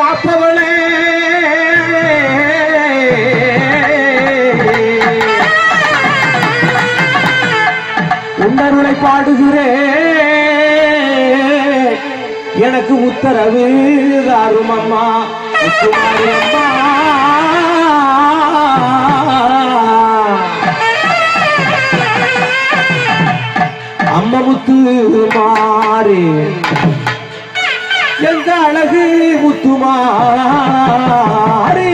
காப்பவளே உன்னருளை பாடுகிறேன் எனக்கு உத்தரவு தாரும் அம்மா முத்துமாரி அம்மா அம்மா முத்து மாறி எங்க அழகு முத்துமாரி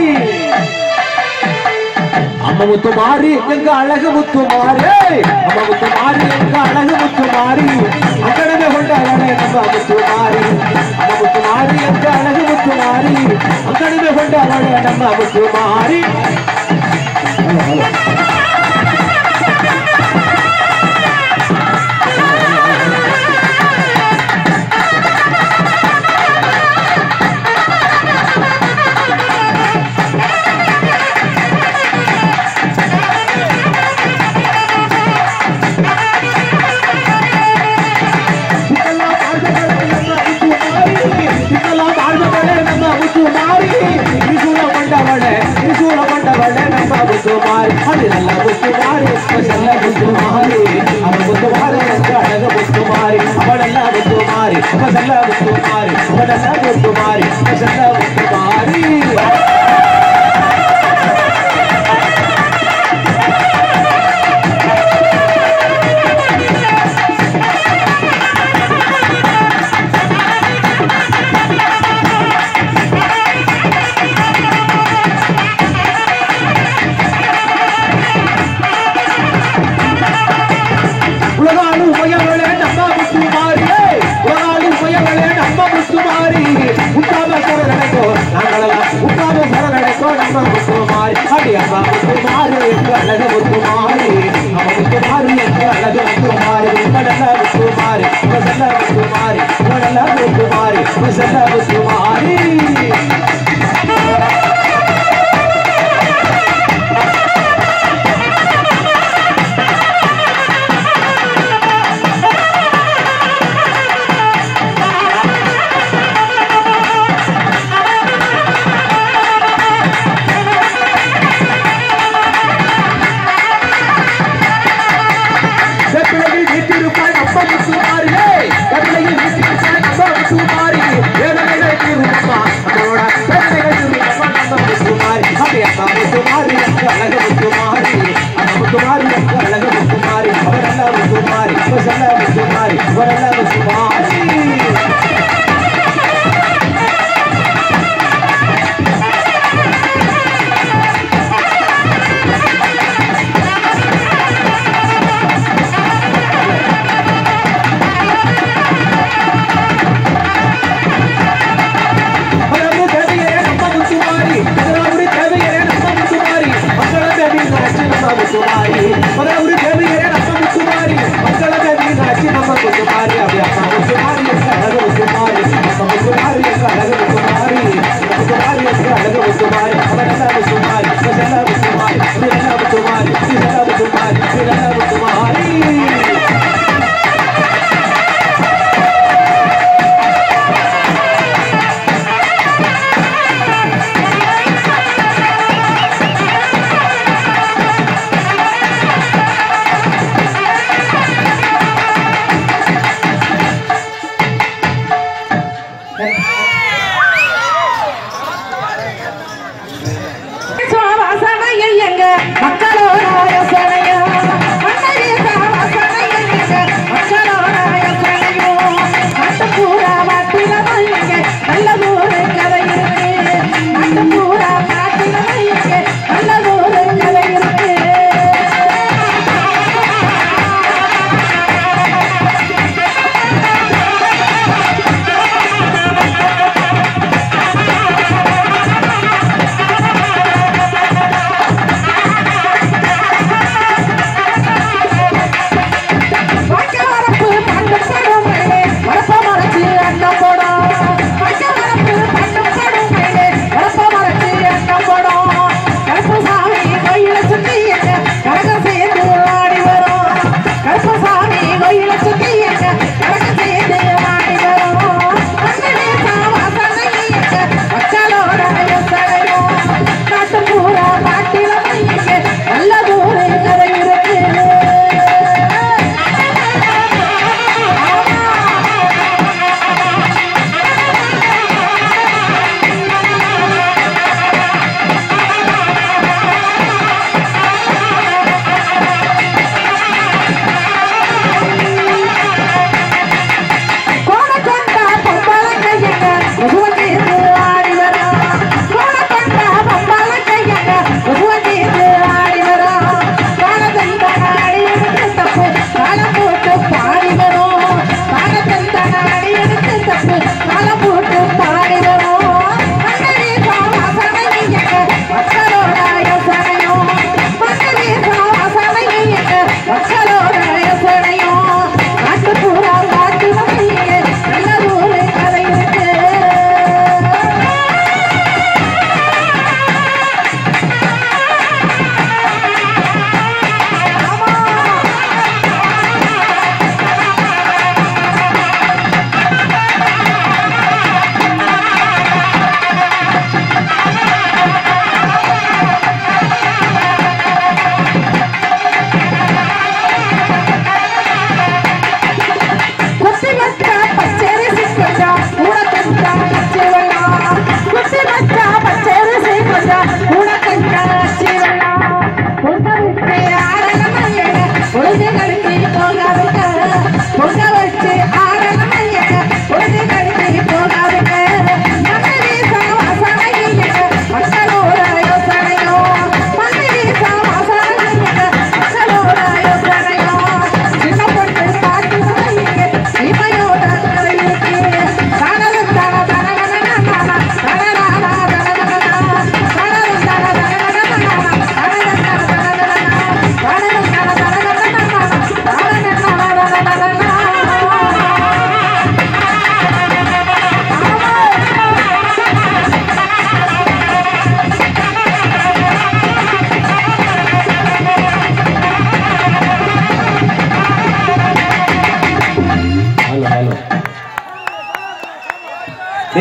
அம்மா முத்து மாறி எங்க அழகு முத்து மாறி அம்மா முத்து மாறி எங்க அழகு முத்து மாறி அங்கடமே கொண்ட அழகே நம்ம முத்து மாறி அம்மா முத்து மாறி எங்க அழகு முத்து மாறி அங்கடமே கொண்ட அழகே நம்ம முத்து மாறி இதெல்லாம் வாழ்வதே நம்ம முத்து மாறி திரிசூல கொண்டவளே திரிசூல கொண்டவளே நம்ம முத்து மாறி அது நல்ல முத்து மாறி நல்ல முத்து மாறி அவன் முத்து மாறி எனக்கு அழக முத்து மாறி அவளெல்ல முத்து மாறி அவ செல்ல முத்து மாறி அவளெல்ல முத்து மாறி அவ செல்ல முத்து மாறி உலகாலும் உயவளே நம்ம முத்து மாறி உலகாலும் உயவளே நம்ம முத்து மாறி உத்தாம சர நடக்கோ நாங்களெல்லாம் உத்தாம சர நடக்கோ நம்ம முத்து மாறி அடி அம்மா முத்து மாறி எங்க அழக முத்து மாறி நம்ம முத்து மாறி எங்க அழக முத்து மாறி உங்களெல்ல முத்து மாறி உங்க செல்ல முத்து மாறி உங்களெல்ல முத்து மாறி உங்க செல்ல முத்து மாறி வெப்பிலையில் வீட்டிருப்பாய் நம்ம முத்து மாறியே வெப்பிலையில் வீட்டிருப்பாய் நம்ம முத்து மாறி வேதனைகள் தீருமம்மா நம்மளோட வேதனைகள் தீருமம்மா நம்ம முத்து மாறி அப்படி அம்மா முத்து மாறி எனக்கு அழக முத்து மாறி அந்த முத்து மாறி எனக்கு அழக முத்து மாறி அவரெல்லாம் முத்து மாறி அவரெல்லாம் முத்து மாறி அவரெல்லாம் முத்து மாறி அதாவது தேவையே நம்ம முத்து மாறி அதாவது தேவையே நம்ம முத்து மாறி மக்கள தேவி நாச்சி நம்ம முத்து மாறி அதாவது தேவையே நம்ம முத்து மாறி மக்கள தேவி நாச்சி நம்ம முத்து மாறி அப்படி அம்மா முத்து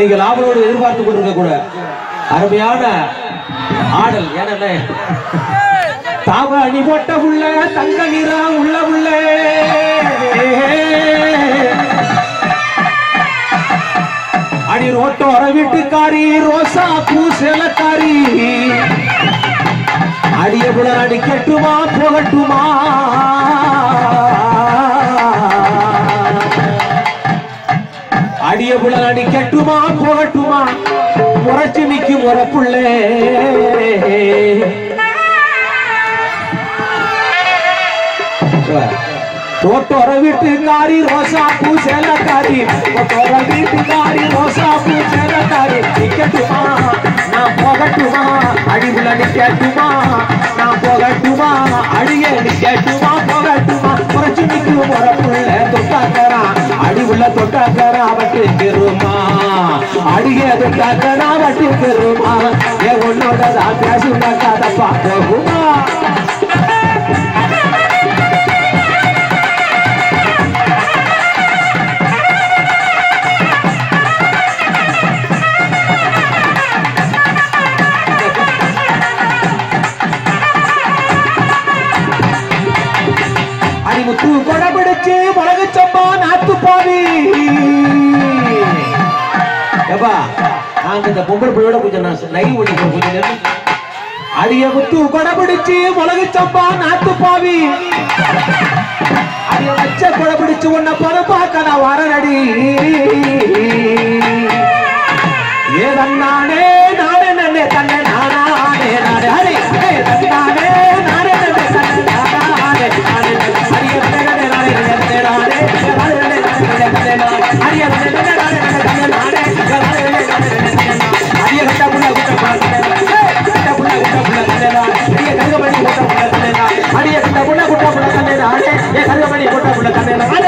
நீங்கள் ஆவலோடு எதிர்பார்த்து கொண்டிருக்க கூட அருமையான ஆடல் ஏன்னா தாவ அணி போட்ட உள்ள தங்க நிறா உள்ள உள்ள அடி ரோட்டோர வீட்டுக்காரி ரோசா பூ சேலக்காரி அடிய புல அடி கெட்டுமா போகட்டுமா அடிய புல அடி கெட்டுமா போகட்டுமா முறைச்சு நிக்கும் முறப்புள்ளே தோட்டோர வீட்டுக்காரி ரோசா பூ சேலக்காரி தோட்டோர வீட்டுக்காரி ரோசா பூ சேலக்காரி நிக்கட்டுமா நான் போகட்டுமா அடிவுல நிக்கட்டுமா நான் போகட்டுமா அடியே நிக்கட்டுமா போகட்டுமா குறைச்சு நிக்கும் முறப்புள்ள தொட்டாக்கரா அடிவுள்ள தொட்டாக்கரா வட்டுக்கிறோமா அடியே தொட்டாக்கரா வட்டுக்கிறோமா ஏ உன்னோட தான் பேசுனா கதை பார்க்கணுமா அடிமுத்து கொடை பிடிச்சு மிளகு சம்பா நாத்து பாவி ஏப்பா நாங்க இந்த பொம்பளை பிள்ளையோட கொஞ்சம் நான் நைவு பண்ணிக்கிறோம் கொஞ்சம் நேரம் அடிய முத்து கொடை பிடிச்சு மிளகு சம்பா நாத்து பாவி அடிய வச்ச கொடை பிடிச்சு உன்னை படம் பார்க்க நான் வரனடி ஏதன்னானே நானே நன்னே தன்னை நானே நானே ஹரி ஹே தன்னானே நானே நன்னே தன்னை நானே நானே ஹரிய நன்னே நானே நன்னே நானே நானே நன்னே நானே நன்னே நானே ஹரிய நன்னே நானே நன்னே நானே ஹரிய கட்ட புள்ள குட்ட புள்ள கட்ட புள்ள குட்ட புள்ள கண்ணே நானே ஹரிய கருகமணி குட்ட புள்ள கண்ணே நானே ஹரிய கட்ட புள்ள குட்ட புள்ள கண்ணே நானே ஏ கருகமணி குட்ட புள்ள கண்ணே நானே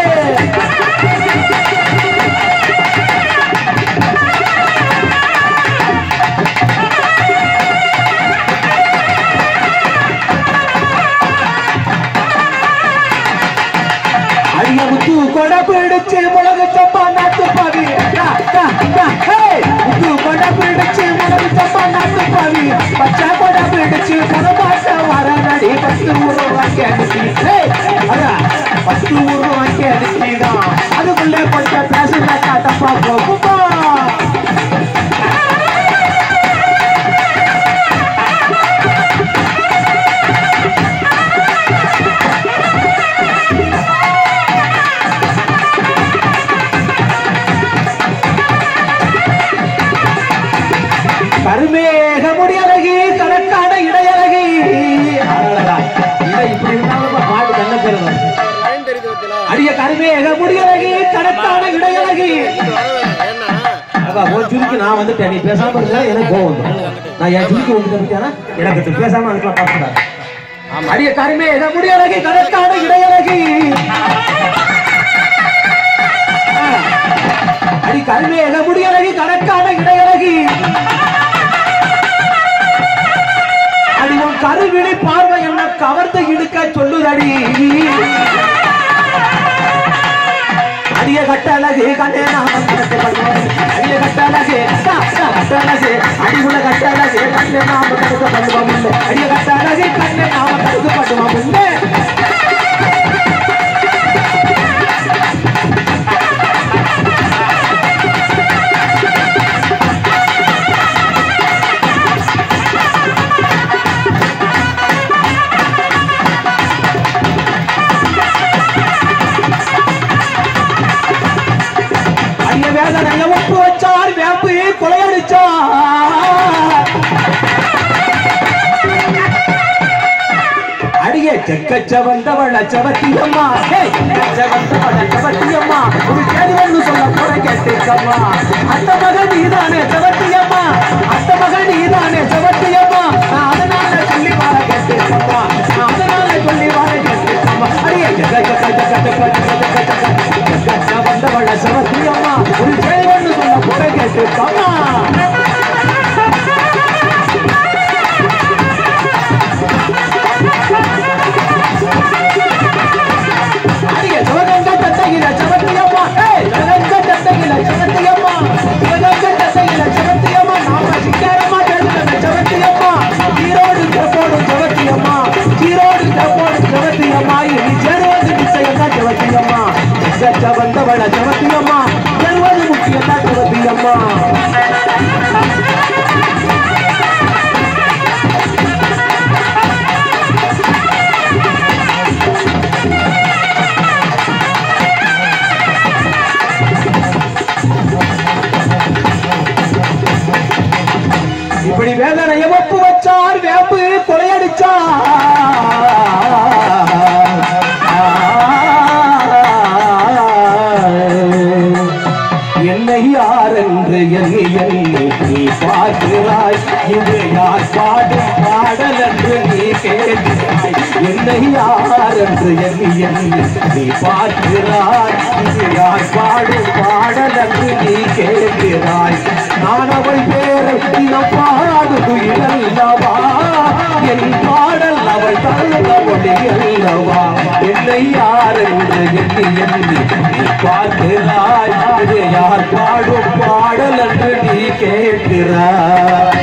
அடிய முத்து கொடை பிடிச்சு முளகு சப்பா நாட்டு பாவி டா, டா, டா, ஹே! முத்து கொடை பிடிச்சு முளகு சப்பா நாட்டு பாவி பச்சை கொடை பிடிச்சு பணமாட்ட வர நடி பத்து ஊரு வாங்கி அனுப்பி ஹே! அதான், பத்து ஊரு வாங்கி அனுப்பிதான் அதுக்குள்ளே கொஞ்சம் பேசுற காட்டப்பா போகுமா கருமேக முடியழகி கணக்கான இடையழகி அடடடா, இடை இப்படி இருந்தாலும் பாட்டு கண்ண பெறுவோம் லைன் தெரியுது பத்தியா அடிய கருமேக முடியழகி கணக்கான இடையழகி ஏன்னா அப்பா உன் சுருக்கி நான் வந்துட்டேன் நீ பேசாம இருந்தா எனக்கு கோவம் வந்துடும் நான் என் சுருக்கி வந்து பத்தியானா எனக்கு இது பேசாம இருக்கலாம் பார்க்கக்கூடாது அடிய கருமேக முடியழகி கணக்கான இடையழகி ஆ. அடி கருமேக முடியழகி கணக்கான இடையழகி அடி உன் கருவிழி பார்வை என்ன கவர்ந்து இழுக்க சொல்லுதடி அடிய கட்டழகு கண்ணே நாம கணக்கு பண்ணுவோம் அடிய கட்டழகு டா, டா, கட்டழகு அடிகுல கட்டழகு கண்ணே நாம கணக்கு பண்ணுவோம் உண்டு. அடிய கட்டழகு கண்ணே நாம கணக்கு பண்ணுவோம் உண்டு. அடிய வேதனைய ஒப்பு வச்சார் வேப்பு கொலையடிச்சார் அடியே செக்கச்ச வந்தவள சவத்தியம்மா செக்கச்ச வந்தவள சவத்தியம்மா ஒரு கேள்வி ஒன்று சொல்ல போற கேட்டுக்கம்மா அந்த மகன் நீதானே சவத்தியம்மா அந்த மகன் நீதானே சவத்தியம்மா நான் அதனால சொல்லி வர கேட்டுக்கம்மா நான் அதனால சொல்லி வர கேட்டுக்கம்மா அடியே ஜக ஜக ஜக ஜக ஜக ஜக ஜக செக்கச்ச வந்தவள சவத்தியம்மா ஒரு கேள்வி ஒன்று சொல்ல போற கேட்டுக்கம்மா அடியே சிவகங்கை தத்தகில சவத்தியம்மா ஏய் சிவகங்கை தத்தகில சவத்தியம்மா சிவகங்கை என்று எண்ணி எண்ணி நீ பார்க்கிறாய் இது யார் பாடும் பாடல் என்று நீ கேட்கிறாய் நான் அவள் பேரை தினம் பாடுது இல்லவா என் பாடல் அவள் தந்த ஒளி அல்லவா என்னை யார் என்று எண்ணி எண்ணி நீ பார்க்கிறாய் இது யார் பாடும் பாடல் என்று நீ கேட்கிறாய்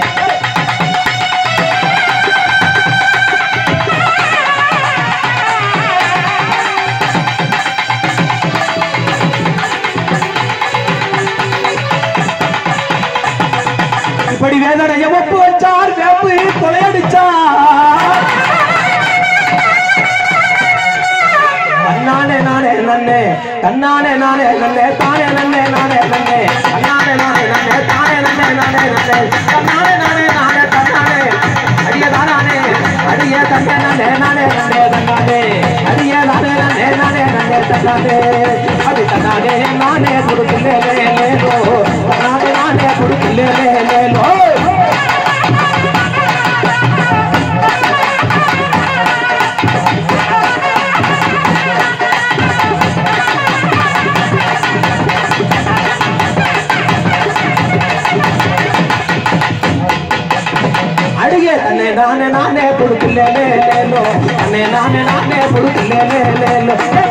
இப்படி வேதனைய ஒப்பு வச்சார் வேப்பு கொலையடிச்சார் தன்னானே நானே நன்னே தன்னானே நானே நன்னே தானே நன்னே நானே நன்னே தன்னானே நானே நன்னே தானே நன்னே நானே நன்னே தன்னானே நானே நானே தன்னானே அடிய தானே அடிய தன்னே நானே நானே நன்னே தன்னானே அடிய நானே நன்னே நானே நன்னே தன்னானே அடி தன்னானே நானே கொடுக்கலே லேலோ தன்னானே நானே கொடுக்கலே லேலோ அடியே தன்னை நானே நானே கொடுக்கலே லேலோ தன்னை நானே நானே கொடுக்கலே லேலோ